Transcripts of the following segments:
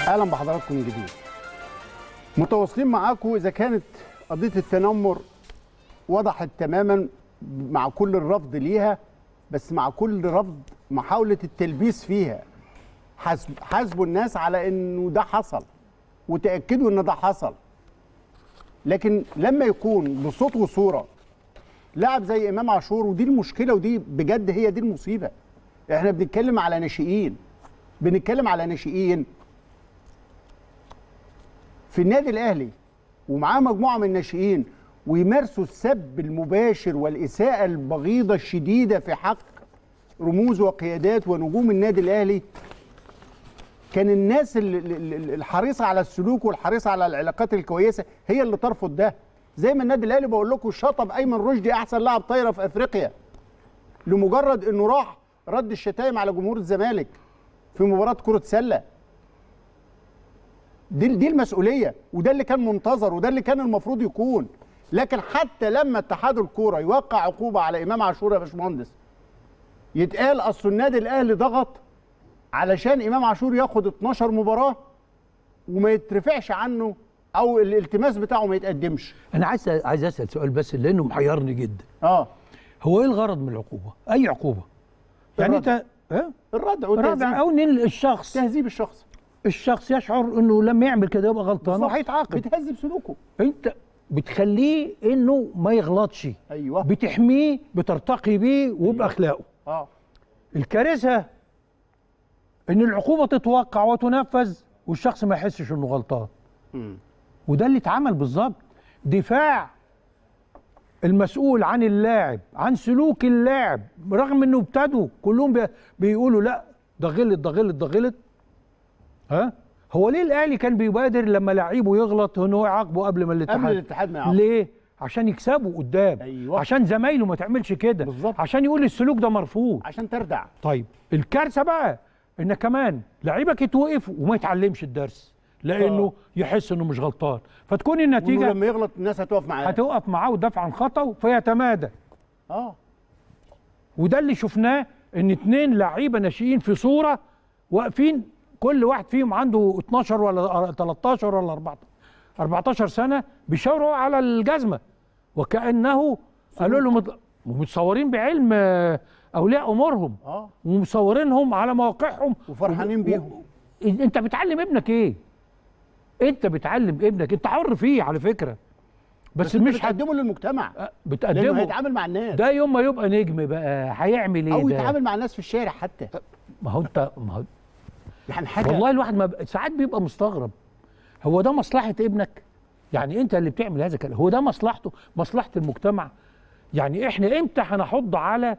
اهلا بحضراتكم من جديد متواصلين معاكم اذا كانت قضيه التنمر وضحت تماما مع كل الرفض ليها بس مع كل رفض محاوله التلبيس فيها حاسب حاسبوا الناس على انه ده حصل وتاكدوا ان ده حصل لكن لما يكون بصوت وصوره لاعب زي امام عاشور ودي المشكله ودي بجد هي دي المصيبه احنا بنتكلم على ناشئين بنتكلم على ناشئين في النادي الاهلي ومعاه مجموعه من الناشئين ويمارسوا السب المباشر والاساءه البغيضه الشديده في حق رموز وقيادات ونجوم النادي الاهلي كان الناس ال- ال- ال- الحريصه على السلوك والحريصه على العلاقات الكويسه هي اللي ترفض ده زي ما النادي الاهلي بقول لكم شطب ايمن رشدي احسن لاعب طايره في افريقيا لمجرد انه راح رد الشتايم على جمهور الزمالك في مباراه كره سله دي دي المسؤوليه وده اللي كان منتظر وده اللي كان المفروض يكون لكن حتى لما اتحاد الكوره يوقع عقوبه على امام عاشور يا باشمهندس يتقال اصل النادي الاهلي ضغط علشان امام عاشور ياخد 12 مباراه وما يترفعش عنه او الالتماس بتاعه ما يتقدمش انا عايز عايز اسال سؤال بس لانه محيرني جدا اه هو ايه الغرض من العقوبه اي عقوبه يعني الردع. انت ها الردع رابع والتهذيب او ان الشخص تهذيب الشخص الشخص يشعر انه لما يعمل كده يبقى غلطان بالظبط. وهيتعاقب بتهذب سلوكه انت بتخليه انه ما يغلطش ايوه بتحميه بترتقي بيه وباخلاقه اه الكارثه ان العقوبه تتوقع وتنفذ والشخص ما يحسش انه غلطان مم. وده اللي اتعمل بالظبط دفاع المسؤول عن اللاعب عن سلوك اللاعب رغم انه ابتدوا كلهم بي- بيقولوا لا ده غلط ده غلط ده غلط ها هو ليه الاهلي كان بيبادر لما لعيبه يغلط ان هو يعاقبه قبل ما الاتحاد قبل الاتحاد ما يعاقب. ليه عشان يكسبوا قدام أيوة. عشان زمايله ما تعملش كده بالظبط. عشان يقول السلوك ده مرفوض عشان تردع طيب الكارثه بقى ان كمان لعيبك يتوقف وما يتعلمش الدرس لانه آه. يحس انه مش غلطان فتكون وإنه النتيجه لما يغلط الناس هتقف معاه هتوقف معاه ودافع عن خطأه فيتمادى اه وده اللي شفناه ان اتنين لعيبه ناشئين في صوره واقفين كل واحد فيهم عنده 12 ولا 13 ولا 14 14 سنه بيشاوروا على الجزمه وكانه قالوا لهم مت- متصورين بعلم آه، اولياء امورهم اه ومصورينهم على مواقعهم وفرحانين و- بيهم. و- انت بتعلم ابنك ايه انت بتعلم ابنك انت حر فيه على فكره بس, بس مش مش هت... هتقدمه للمجتمع لانه بتقدمه هيتعامل مع الناس ده يوم ما يبقى نجم بقى هيعمل ايه او ده يتعامل مع الناس في الشارع حتى ما هو انت ما هو يعني حاجه والله الواحد ما ب... ساعات بيبقى مستغرب هو ده مصلحه ابنك يعني انت اللي بتعمل هذا الكلام هو ده مصلحته مصلحه المجتمع يعني احنا امتى هنحض على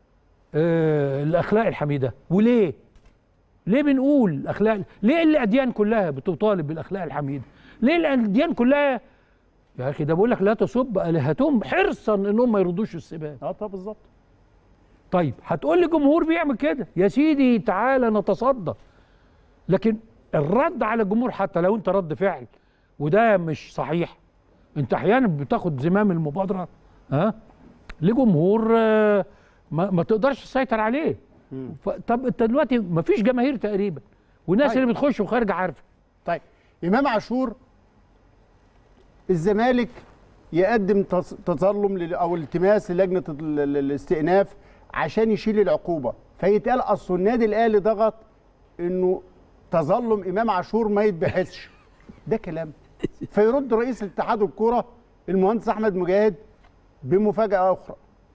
آه الاخلاق الحميده وليه ليه بنقول الاخلاق ليه الاديان كلها بتطالب بالاخلاق الحميده ليه الاديان كلها يا اخي ده بقول لك لا تسب الهتهم حرصا انهم ما يردوش السباب اه طب بالظبط طيب هتقول لي جمهور بيعمل كده يا سيدي تعالى نتصدى لكن الرد على الجمهور حتى لو انت رد فعل وده مش صحيح انت احيانا بتاخد زمام المبادره ها لجمهور آه، ما, ما تقدرش تسيطر عليه ف- طب انت دلوقتي ما فيش جماهير تقريبا والناس طيب. اللي بتخش وخارجه عارفه طيب امام عاشور الزمالك يقدم تص- تظلم لل- او التماس للجنه ال- ال- الاستئناف عشان يشيل العقوبه فيتقال اصل النادي الاهلي ضغط انه تظلم امام عاشور ما يتبحثش ده كلام فيرد رئيس اتحاد الكوره المهندس احمد مجاهد بمفاجاه اخرى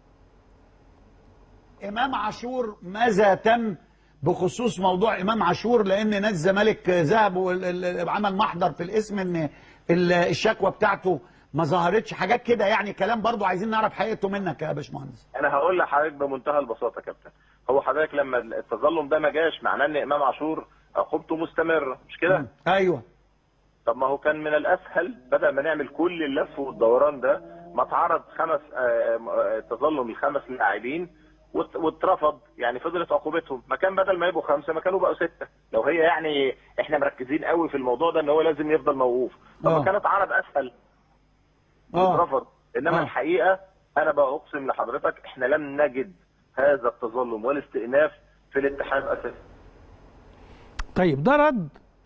امام عاشور ماذا تم بخصوص موضوع امام عاشور لان نادي الزمالك ذهب وعمل محضر في الاسم ان ال- الشكوى بتاعته ما ظهرتش حاجات كده يعني كلام برضو عايزين نعرف حقيقته منك يا باشمهندس انا هقول لحضرتك بمنتهى البساطه يا كابتن هو حضرتك لما التظلم ده ما جاش معناه ان امام عاشور عقوبته مستمره مش كده؟ ايوه طب ما هو كان من الاسهل بدل ما نعمل كل اللف والدوران ده ما اتعرض خمس آه، آه، تظلم لخمس لاعبين وات- واترفض يعني فضلت عقوبتهم ما كان بدل ما يبقوا خمسه ما كانوا بقوا سته لو هي يعني احنا مركزين قوي في الموضوع ده ان هو لازم يفضل موقوف طب آه. ما كان اتعرض اسهل اه واترفض انما آه. الحقيقه انا بقى اقسم لحضرتك احنا لم نجد هذا التظلم والاستئناف في الاتحاد اساسا طيب ده رد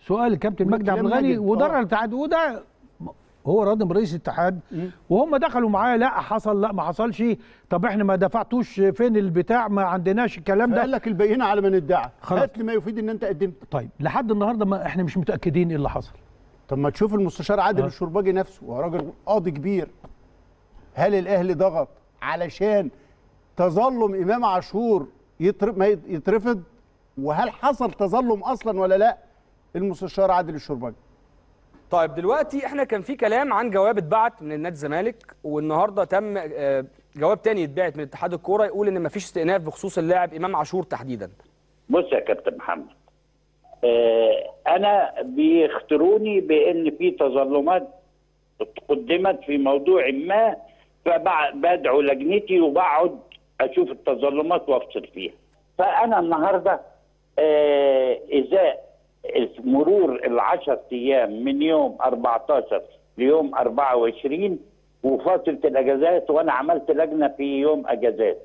سؤال الكابتن مجدي عبد كلام الغني ماجد، ودرع آه. الاتحاد وده هو راضي رئيس الاتحاد وهم دخلوا معاه لا حصل لا ما حصلش طب احنا ما دفعتوش فين البتاع ما عندناش الكلام قال ده لك البينه على من ادعى خلاص. هات لي ما يفيد ان انت قدمت طيب لحد النهارده ما احنا مش متاكدين ايه اللي حصل طب ما تشوف المستشار عادل آه. الشرباجي نفسه وهو راجل قاضي كبير هل الاهلي ضغط علشان تظلم امام عاشور يتر... ما يت- يترفض وهل حصل تظلم اصلا ولا لا المستشار عادل الشرباجي طيب دلوقتي احنا كان في كلام عن جواب اتبعت من نادي الزمالك والنهارده تم آه، جواب تاني اتبعت من اتحاد الكوره يقول ان مفيش استئناف بخصوص اللاعب امام عاشور تحديدا بص يا كابتن محمد آه انا بيختاروني بان في تظلمات قدمت في موضوع ما فبدعو لجنتي وبقعد اشوف التظلمات وافصل فيها فانا النهارده آه اذا مرور العشر ايام من يوم 14 ليوم 24 وفتره الاجازات وانا عملت لجنه في يوم اجازات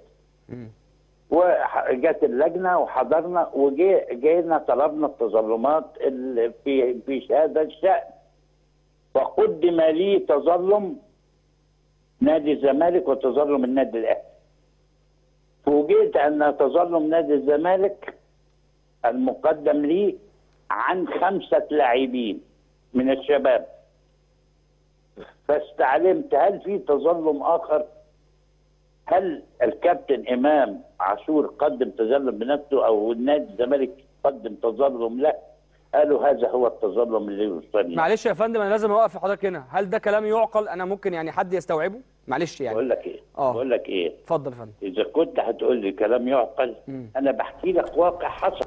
وجت اللجنه وحضرنا وجينا طلبنا التظلمات ال- في في هذا الشان فقدم لي تظلم نادي الزمالك وتظلم النادي الاهلي فوجئت ان تظلم نادي الزمالك المقدم لي عن خمسه لاعبين من الشباب فاستعلمت هل في تظلم اخر هل الكابتن امام عاشور قدم تظلم بنفسه او النادي الزمالك قدم تظلم له قالوا هذا هو التظلم اللي يوصلني معلش يا فندم انا لازم اوقف حضرتك هنا هل ده كلام يعقل انا ممكن يعني حد يستوعبه معلش يعني بقول لك ايه آه. بقول لك ايه اتفضل يا فندم اذا كنت هتقول لي كلام يعقل انا بحكي لك واقع حصل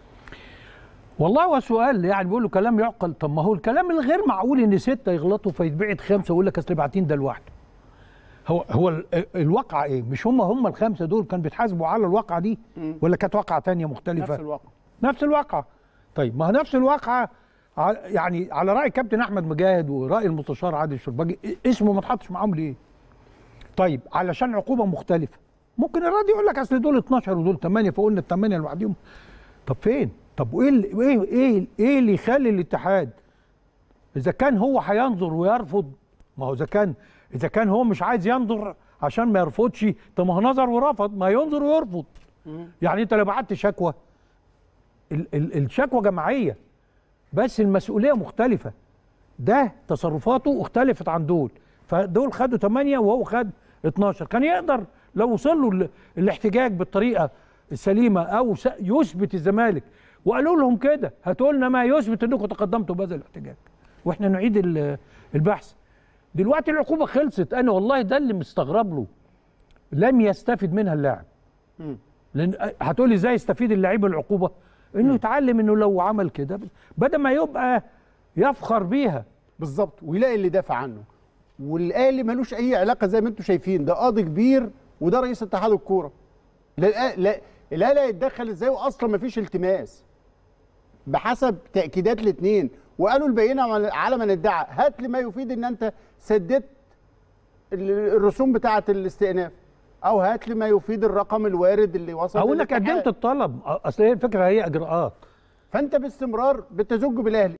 والله هو سؤال يعني بيقولوا كلام يعقل طب ما هو الكلام الغير معقول ان سته يغلطوا فيتبعت خمسه ويقول لك اصل باعتين ده لوحده هو هو ال- الواقع ايه مش هم هم الخمسه دول كانوا بيتحاسبوا على الواقعه دي ولا كانت واقعه تانية مختلفه نفس الواقع نفس الواقعة طيب ما هو نفس الواقعة ع- يعني على رأي كابتن أحمد مجاهد ورأي المستشار عادل الشرباجي إ- اسمه ما اتحطش معاهم ليه؟ طيب علشان عقوبة مختلفة ممكن الراضي يقول لك أصل دول 12 ودول 8 فقلنا الثمانية لوحدهم طب فين؟ طب وإيه اللي إيه إيه إيه اللي يخلي الاتحاد إذا كان هو هينظر ويرفض ما هو إذا كان إذا كان هو مش عايز ينظر عشان ما يرفضش طب ما هو نظر ورفض ما ينظر ويرفض يعني أنت لو بعت شكوى ال- ال- الشكوى جماعيه بس المسؤوليه مختلفه ده تصرفاته اختلفت عن دول فدول خدوا 8 وهو خد 12 كان يقدر لو وصل له ال- الاحتجاج بالطريقه السليمه او س- يثبت الزمالك وقالوا لهم كده هاتوا لنا ما يثبت انكم تقدمتوا بهذا الاحتجاج واحنا نعيد ال- البحث دلوقتي العقوبه خلصت انا والله ده اللي مستغرب له لم يستفد منها اللاعب لان هتقولي ازاي يستفيد اللعيب العقوبه انه يتعلم انه لو عمل كده بدل ما يبقى يفخر بيها بالظبط ويلاقي اللي دافع عنه والاهلي ملوش اي علاقه زي ما انتم شايفين ده قاضي كبير وده رئيس اتحاد الكوره لا الأ- لا الاهلي هيتدخل ازاي واصلا ما فيش التماس بحسب تاكيدات الاثنين وقالوا البينه على- على من ادعى هات لي ما يفيد ان انت سددت ال- الرسوم بتاعه الاستئناف او هات لي ما يفيد الرقم الوارد اللي وصل اقول لك للاتحاد. قدمت الطلب اصل هي الفكره هي اجراءات فانت باستمرار بتزج بالاهلي